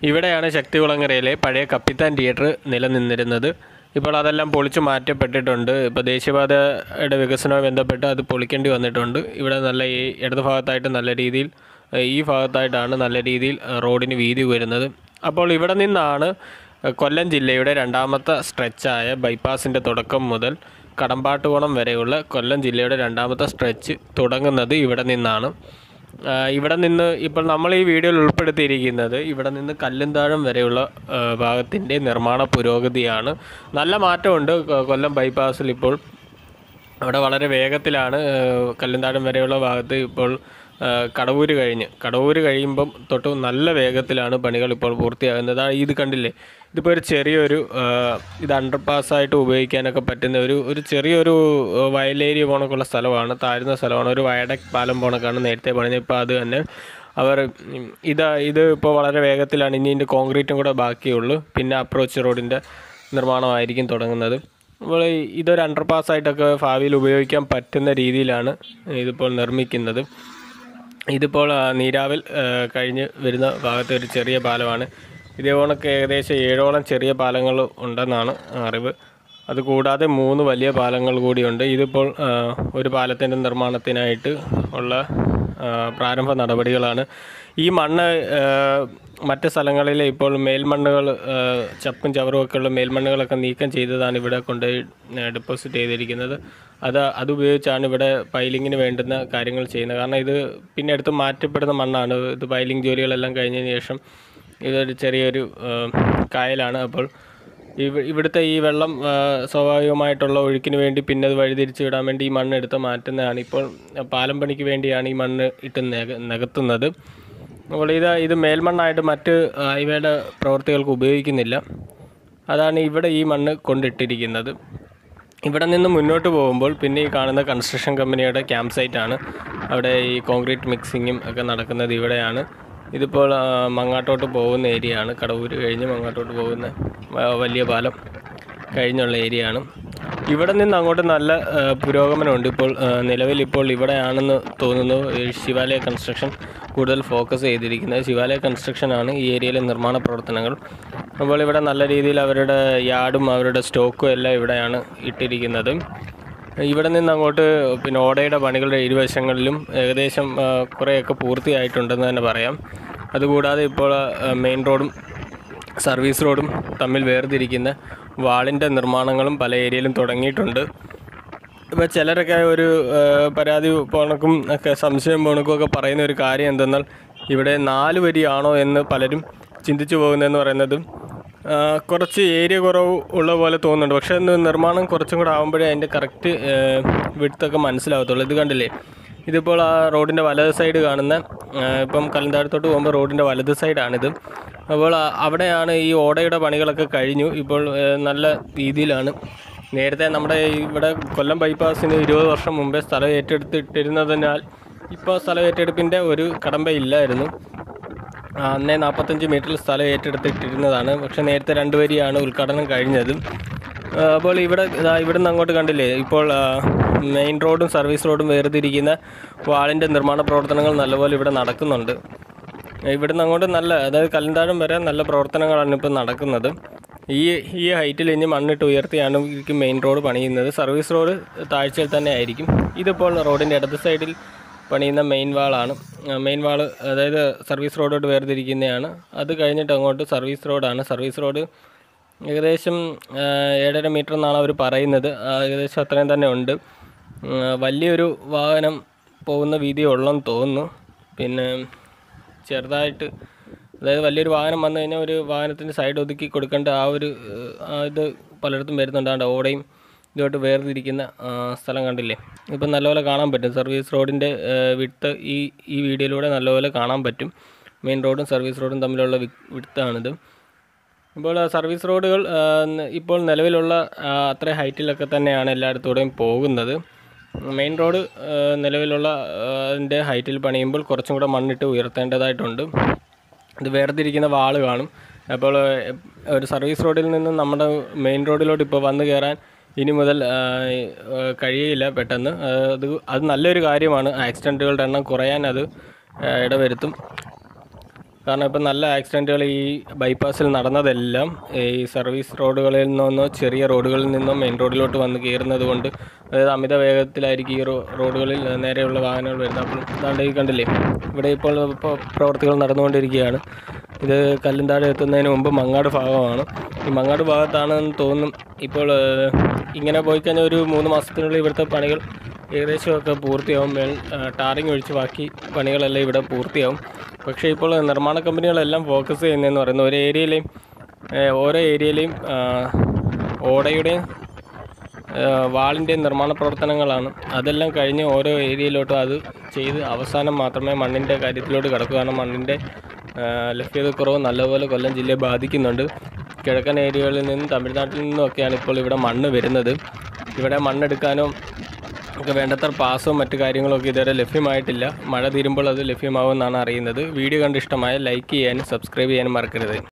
ഇവിടെയാണ് ശക്തികുളങ്ങരയിലെ പഴയ കപ്പിത്താൻ തിയേറ്റർ നിലനിന്നിരുന്നത് ഇപ്പോൾ അതെല്ലാം പൊളിച്ചു മാറ്റപ്പെട്ടിട്ടുണ്ട് ഇപ്പോൾ ദേശീയപാതയുടെ വികസനവുമായി ബന്ധപ്പെട്ട് അത് പൊളിക്കേണ്ടി വന്നിട്ടുണ്ട് ഇവിടെ നല്ല ഈ ഇടത് ഭാഗത്തായിട്ട് നല്ല രീതിയിൽ ഏഹ്, ഈ ഭാഗത്തായിട്ടാണ് നല്ല രീതിയിൽ ഏഹ്, റോഡിന് വീതി വരുന്നത് അപ്പോൾ ഇവിടെ നിന്നാണ് ഏഹ്, കൊല്ലം ജില്ലയുടെ രണ്ടാമത്തെ സ്ട്രെച്ചായ ബൈപ്പാസിൻ്റെ തുടക്കം മുതൽ കടമ്പാട്ടുകോണം വരെയുള്ള കൊല്ലം ജില്ലയുടെ രണ്ടാമത്തെ സ്ട്രെച്ച് തുടങ്ങുന്നത് ഇവിടെ നിന്നാണ് ആ, ഇവിടെ നിന്ന് ഇപ്പോൾ നമ്മൾ ഈ വീഡിയോയിൽ ഉൾപ്പെടുത്തിയിരിക്കുന്നത് ഇവിടെ നിന്ന് കല്ലുംതാഴം വരെയുള്ള ആ, ഭാഗത്തിൻ്റെ നിർമ്മാണ പുരോഗതിയാണ് നല്ല മാറ്റമുണ്ട് കൊ- കൊല്ലം ബൈപ്പാസിൽ ഇപ്പോൾ അവിടെ വളരെ വേഗത്തിലാണ് ആ, കല്ലുംതാഴം വരെയുള്ള ഭാഗത്ത് ഇപ്പോൾ ആ, കടവൂര് കഴിഞ്ഞ് കടവൂര് കഴിയുമ്പം തൊട്ട് നല്ല വേഗത്തിലാണ് പണികൾ ഇപ്പോൾ പൂർത്തിയാകുന്നത് ആ, ഇത് കണ്ടില്ലേ ഇതിപ്പോൾ ഒരു ചെറിയൊരു ആ, ഇത് അണ്ടർപാസ്സായിട്ട് ഉപയോഗിക്കാനൊക്കെ പറ്റുന്ന ഒരു ഒരു ചെറിയൊരു ആ, വയലേരിയ പോണക്കുള്ള സ്ഥലമാണ് താഴ്ന്ന സ്ഥലമാണ് ഒരു വയഡക് പാലം പോണക്കാണ് നേരത്തെ പണിഞ്ഞത് ഇപ്പോൾ അത് തന്നെ അവർ ഉം, ഇതാ ഇത് ഇപ്പോൾ വളരെ വേഗത്തിലാണ് ഇനി ഇതിൻ്റെ കോൺക്രീറ്റും കൂടെ ബാക്കിയുള്ളൂ പിന്നെ അപ്രോച്ച് റോഡിൻ്റെ നിർമ്മാണമായിരിക്കും തുടങ്ങുന്നത് അപ്പോൾ ഈ- ഇതൊരു അണ്ടർപാസ് ആയിട്ടൊക്കെ ഭാവിയിൽ ഉപയോഗിക്കാൻ പറ്റുന്ന രീതിയിലാണ് ഇതിപ്പോൾ നിർമ്മിക്കുന്നത് ഇതിപ്പോൾ ആ, നീരാവിൽ ആ, കഴിഞ്ഞ് വരുന്ന ഭാഗത്തെ ഒരു ചെറിയ പാലമാണ് ഇതേപോലൊക്കെ ഏകദേശം ഏഴോളം ചെറിയ പാലങ്ങൾ ഉണ്ടെന്നാണ് അറിവ് അതുകൂടാതെ മൂന്ന് വലിയ പാലങ്ങൾ കൂടിയുണ്ട് ഇതിപ്പോൾ ആ, ഒരു പാലത്തിൻ്റെ നിർമ്മാണത്തിനായിട്ട് ഉള്ള ആ, പ്രാരംഭ നടപടികളാണ് ഈ മണ്ണ് ആ, മറ്റ് സ്ഥലങ്ങളിൽ ഇപ്പോൾ മേൽമണ്ണുകൾ ആ, ചപ്പും ചവറും ഒക്കെയുള്ള മേൽമണ്ണുകളൊക്കെ നീക്കം ചെയ്തതാണ് ഇവിടെ കൊണ്ടുപോയി ഡെപ്പോസിറ്റ് ചെയ്തിരിക്കുന്നത് അത് അതുപയോഗിച്ചാണ് ഇവിടെ പൈലിങ്ങിന് വേണ്ടുന്ന കാര്യങ്ങൾ ചെയ്യുന്നത് കാരണം ഇത് പിന്നെ എടുത്ത് മാറ്റപ്പെടുന്ന മണ്ണാണ് ഇത് പൈലിംഗ് ജോലികളെല്ലാം കഴിഞ്ഞതിന് ശേഷം ഇതൊരു ചെറിയൊരു ആ, കായലാണ് അപ്പോൾ ഇവ ഇവിടുത്തെ ഈ വെള്ളം ആ, സ്വാഭാവികമായിട്ടുള്ള ഒഴുക്കിന് വേണ്ടി പിന്നെ അത് വഴിതിരിച്ച് വിടാൻ വേണ്ടി ഈ മണ്ണ് എടുത്ത് മാറ്റുന്നതാണ് ഇപ്പോൾ പാലം പണിക്ക് വേണ്ടിയാണ് ഈ മണ്ണ് ഇട്ട് നിക നികത്തുന്നത് അപ്പോൾ ഇത് ഇത് മേൽമണ്ണായിട്ട് മറ്റ് ഹൈവേയുടെ പ്രവൃത്തികൾക്ക് ഉപയോഗിക്കുന്നില്ല അതാണ് ഇവിടെ ഈ മണ്ണ് കൊണ്ടിട്ടിരിക്കുന്നത് ഇവിടെ നിന്ന് മുന്നോട്ട് പോകുമ്പോൾ പിന്നെ ഈ കാണുന്ന കൺസ്ട്രക്ഷൻ കമ്പനിയുടെ ക്യാമ്പ് സൈറ്റാണ് അവിടെ ഈ കോൺക്രീറ്റ് മിക്സിങ്ങും ഒക്കെ നടക്കുന്നത് ഇവിടെയാണ് ഇതിപ്പോൾ ആ, മങ്ങാട്ടോട്ട് പോകുന്ന ഏരിയ ആണ് കടവൂര് കഴിഞ്ഞ് മങ്ങാട്ടോട്ട് പോകുന്ന ആ, വലിയ പാലം കഴിഞ്ഞുള്ള ഏരിയ ആണ് ഇവിടെ നിന്ന് അങ്ങോട്ട് നല്ല ആ, പുരോഗമനമുണ്ട് ഇപ്പോൾ ആ, നിലവിൽ ഇപ്പോൾ ഇവിടെയാണെന്ന് തോന്നുന്നു ഈ ശിവാലയ കൺസ്ട്രക്ഷൻ കൂടുതൽ ഫോക്കസ് ചെയ്തിരിക്കുന്നത് ശിവാലയ കൺസ്ട്രക്ഷനാണ് ഈ ഏരിയയിലെ നിർമ്മാണ പ്രവർത്തനങ്ങൾ അപ്പോൾ ഇവിടെ നല്ല രീതിയിൽ അവരുടെ യാർഡും അവരുടെ സ്റ്റോക്കും എല്ലാം ഇവിടെയാണ് ഇട്ടിരിക്കുന്നത് ഇവിടെ നിന്ന് അങ്ങോട്ട് പിന്നെ ഓടയുടെ പണികളുടെ ഇരുവശങ്ങളിലും ഏകദേശം ആ, കുറേയൊക്കെ പൂർത്തിയായിട്ടുണ്ടെന്ന് തന്നെ പറയാം അതുകൂടാതെ ഇപ്പോൾ ആ, മെയിൻ റോഡും സർവീസ് റോഡും തമ്മിൽ വേർതിരിക്കുന്ന വാളിൻ്റെ നിർമ്മാണങ്ങളും പല ഏരിയയിലും തുടങ്ങിയിട്ടുണ്ട് ഇപ്പോൾ ചിലരൊക്കെ ഒരു ആ, പരാതി പോണക്കും ഒക്കെ സംശയം പോണക്കും ഒക്കെ പറയുന്ന ഒരു കാര്യം എന്തെന്നാൽ ഇവിടെ നാല് വരിയാണോ എന്ന് പലരും ചിന്തിച്ചു പോകുന്നതെന്ന് പറയുന്നത് ആ, കുറച്ച് ഏരിയ കുറവ് ഉള്ള പോലെ തോന്നുന്നുണ്ട് പക്ഷേ ഇന്ന് നിർമ്മാണം കുറച്ചും കൂടെ ആകുമ്പോഴേ അതിൻ്റെ കറക്റ്റ് വിടുത്തൊക്കെ മനസ്സിലാവത്തുള്ളൂ ഇത് കണ്ടില്ലേ ഇതിപ്പോൾ ആ റോഡിൻ്റെ വലത് സൈഡ് കാണുന്ന ആ, ഇപ്പം കലന്താഴത്തോട്ട് പോകുമ്പോൾ റോഡിൻ്റെ വലത് സൈഡാണിത് അപ്പോൾ ആ- അവിടെയാണ് ഈ ഓടയുടെ പണികളൊക്കെ കഴിഞ്ഞു ഇപ്പോൾ ആ, നല്ല രീതിയിലാണ് നേരത്തെ നമ്മുടെ ഇവിടെ കൊല്ലം ബൈപ്പാസിന് ഇരുപത് വർഷം മുമ്പേ സ്ഥലം ഏറ്റെടുത്തിട്ടിരുന്നതിനാൽ ഇപ്പോൾ സ്ഥലം ഏറ്റെടുപ്പിൻ്റെ ഒരു കടമ്പയില്ലായിരുന്നു ആ, അന്നേ നാൽപ്പത്തഞ്ച് മീറ്ററിൽ സ്ഥലം ഏറ്റെടുത്തിട്ടിരുന്നതാണ് പക്ഷേ നേരത്തെ രണ്ട് വരിയാണ് ഉദ്ഘാടനം കഴിഞ്ഞത് ആ, അപ്പോൾ ഇവിടെ ഇതാ ഇവിടെ നിന്ന് അങ്ങോട്ട് കണ്ടില്ലേ ഇപ്പോൾ ആ, മെയിൻ റോഡും സർവീസ് റോഡും വേർതിരിക്കുന്ന വാളിൻ്റെ നിർമ്മാണ പ്രവർത്തനങ്ങൾ നല്ലപോലെ ഇവിടെ നടക്കുന്നുണ്ട് ഇവിടുന്ന് അങ്ങോട്ട് നല്ല അതായത് കല്ലന്താഴം വരെ നല്ല പ്രവർത്തനങ്ങളാണ് ഇപ്പോൾ നടക്കുന്നത് ഈ ഈ ഹൈറ്റിൽ ഇനി മണ്ണിട്ട് ഉയർത്തിയാണ് ഈ മെയിൻ റോഡ് പണിയുന്നത് സർവീസ് റോഡ് താഴ്ചയിൽ തന്നെ ആയിരിക്കും ഇതിപ്പോൾ റോഡിൻ്റെ ഇടത് സൈഡിൽ പണിയുന്ന മെയിൻ വാളാണ് മെയിൻ വാള് അതായത് സർവീസ് റോഡോട്ട് വേർതിരിക്കുന്നതാണ് അത് കഴിഞ്ഞിട്ട് അങ്ങോട്ട് സർവീസ് റോഡാണ് സർവീസ് റോഡ് ഏകദേശം ആ, ഏഴര മീറ്റർ എന്നാണ് അവർ പറയുന്നത് ആ, ഏകദേശം അത്രയും തന്നെ ഉണ്ട് ഉം, വലിയൊരു വാഹനം പോകുന്ന വീതി ഉള്ളെന്ന് തോന്നുന്നു പിന്നെ ചെറുതായിട്ട് അതായത് വലിയൊരു വാഹനം വന്നു കഴിഞ്ഞാൽ ഒരു വാഹനത്തിന് സൈഡ് ഒതുക്കി കൊടുക്കേണ്ട ആ ഒരു ഏഹ്, ആ ഇത് പലയിടത്തും വരുന്നുണ്ട് ആ ഓടയും ഇതുമായിട്ട് വേർതിരിക്കുന്ന ആ, സ്ഥലം കണ്ടില്ലേ ഇപ്പം നല്ലപോലെ കാണാൻ പറ്റും സർവീസ് റോഡിൻ്റെ വിട്ട് ഈ ഈ വീഡിയോയിലൂടെ നല്ലപോലെ കാണാൻ പറ്റും മെയിൻ റോഡും സർവീസ് റോഡും തമ്മിലുള്ള വിട്ടാണിത് ഇപ്പോൾ ആ സർവീസ് റോഡുകൾ ആ, ന- ഇപ്പോൾ നിലവിലുള്ള ആ, അത്ര ഹൈറ്റിലൊക്കെ തന്നെയാണ് എല്ലായിടത്തൂടെയും പോകുന്നത് മെയിൻ റോഡ് ആ, നിലവിലുള്ള ആ, അതിൻ്റെ ഹൈറ്റിൽ പണിയുമ്പോൾ കുറച്ചും കൂടെ മണ്ണിട്ട് ഉയർത്തേണ്ടതായിട്ടുണ്ട് ഇത് വേർതിരിക്കുന്ന വാള് കാണും അപ്പോൾ ആ, ഒരു സർവീസ് റോഡിൽ നിന്ന് നമ്മുടെ മെയിൻ റോഡിലോട്ട് ഇപ്പോൾ വന്നു കയറാൻ ഇനി മുതൽ ആ, ആ, കഴിയില്ല പെട്ടെന്ന് ആ, അത് അത് നല്ലൊരു കാര്യമാണ് ആക്സിഡൻറ്റുകളുടെ എണ്ണം കുറയാൻ അത് ആ, ഇടവരുത്തും കാരണം ഇപ്പം നല്ല ആക്സിഡൻറ്റുകൾ ഈ ബൈപ്പാസിൽ നടന്നതെല്ലാം ഈ സർവീസ് റോഡുകളിൽ നിന്നോ ചെറിയ റോഡുകളിൽ നിന്നോ മെയിൻ റോഡിലോട്ട് വന്ന് കയറുന്നത് കൊണ്ട് അതായത് അമിത വേഗത്തിലായിരിക്കും ഈ റോ റോഡുകളിൽ നേരെയുള്ള വാഹനങ്ങൾ വരുന്നത് അപ്പം ഇതാണ്ട് ഈ കണ്ടില്ലേ ഇവിടെ ഇപ്പോൾ ഇപ്പോൾ പ്രവർത്തികൾ നടന്നുകൊണ്ടിരിക്കുകയാണ് ഇത് കല്ലുംതാഴെ എത്തുന്നതിന് മുമ്പ് മങ്ങാട് ഭാഗമാണ് ഈ മങ്ങാട് ഭാഗത്താണെന്ന് തോന്നും ഇപ്പോൾ ഏഹ്, ഇങ്ങനെ പോയി കഴിഞ്ഞാൽ ഒരു മൂന്ന് മാസത്തിനുള്ളിൽ ഇവിടുത്തെ പണികൾ ഏകദേശമൊക്കെ പൂർത്തിയാവും മേൽ ടാറിങ് ഒഴിച്ച് ബാക്കി പണികളെല്ലാം ഇവിടെ പൂർത്തിയാവും പക്ഷേ ഇപ്പോൾ നിർമ്മാണ കമ്പനികളെല്ലാം ഫോക്കസ് ചെയ്യുന്നതെന്ന് പറയുന്നത് ഒരു ഏരിയയിലെയും ഏഹ്, ഓരോ ഏരിയയിലെയും ആഹ്, ഓടയുടെയും ഏഹ്, വാളിൻ്റെയും നിർമ്മാണ പ്രവർത്തനങ്ങളാണ് അതെല്ലാം കഴിഞ്ഞ് ഓരോ ഏരിയയിലോട്ടും അത് ചെയ്ത് അവസാനം മാത്രമേ മണ്ണിൻ്റെ കാര്യത്തിലോട്ട് കിടക്കൂ കാരണം മണ്ണിൻ്റെ ഏഹ്, ലഭ്യതക്കുറവ് നല്ലപോലെ കൊല്ലം ജില്ലയെ ബാധിക്കുന്നുണ്ട് കിഴക്കൻ ഏരിയകളിൽ നിന്നും തമിഴ്നാട്ടിൽ നിന്നുമൊക്കെയാണ് ഇപ്പോൾ ഇവിടെ മണ്ണ് വരുന്നത് ഇവിടെ മണ്ണെടുക്കാനോ ഒക്കെ വേണ്ടത്ര പാസവും മറ്റു കാര്യങ്ങളൊക്കെ ഇതുവരെ ലഭ്യമായിട്ടില്ല മഴ തീരുമ്പോൾ അത് ലഭ്യമാവുമെന്നാണ് അറിയുന്നത് വീഡിയോ കണ്ട് ഇഷ്ടമായ ലൈക്ക് ചെയ്യാനും സബ്സ്ക്രൈബ് ചെയ്യാനും മറക്കരുത്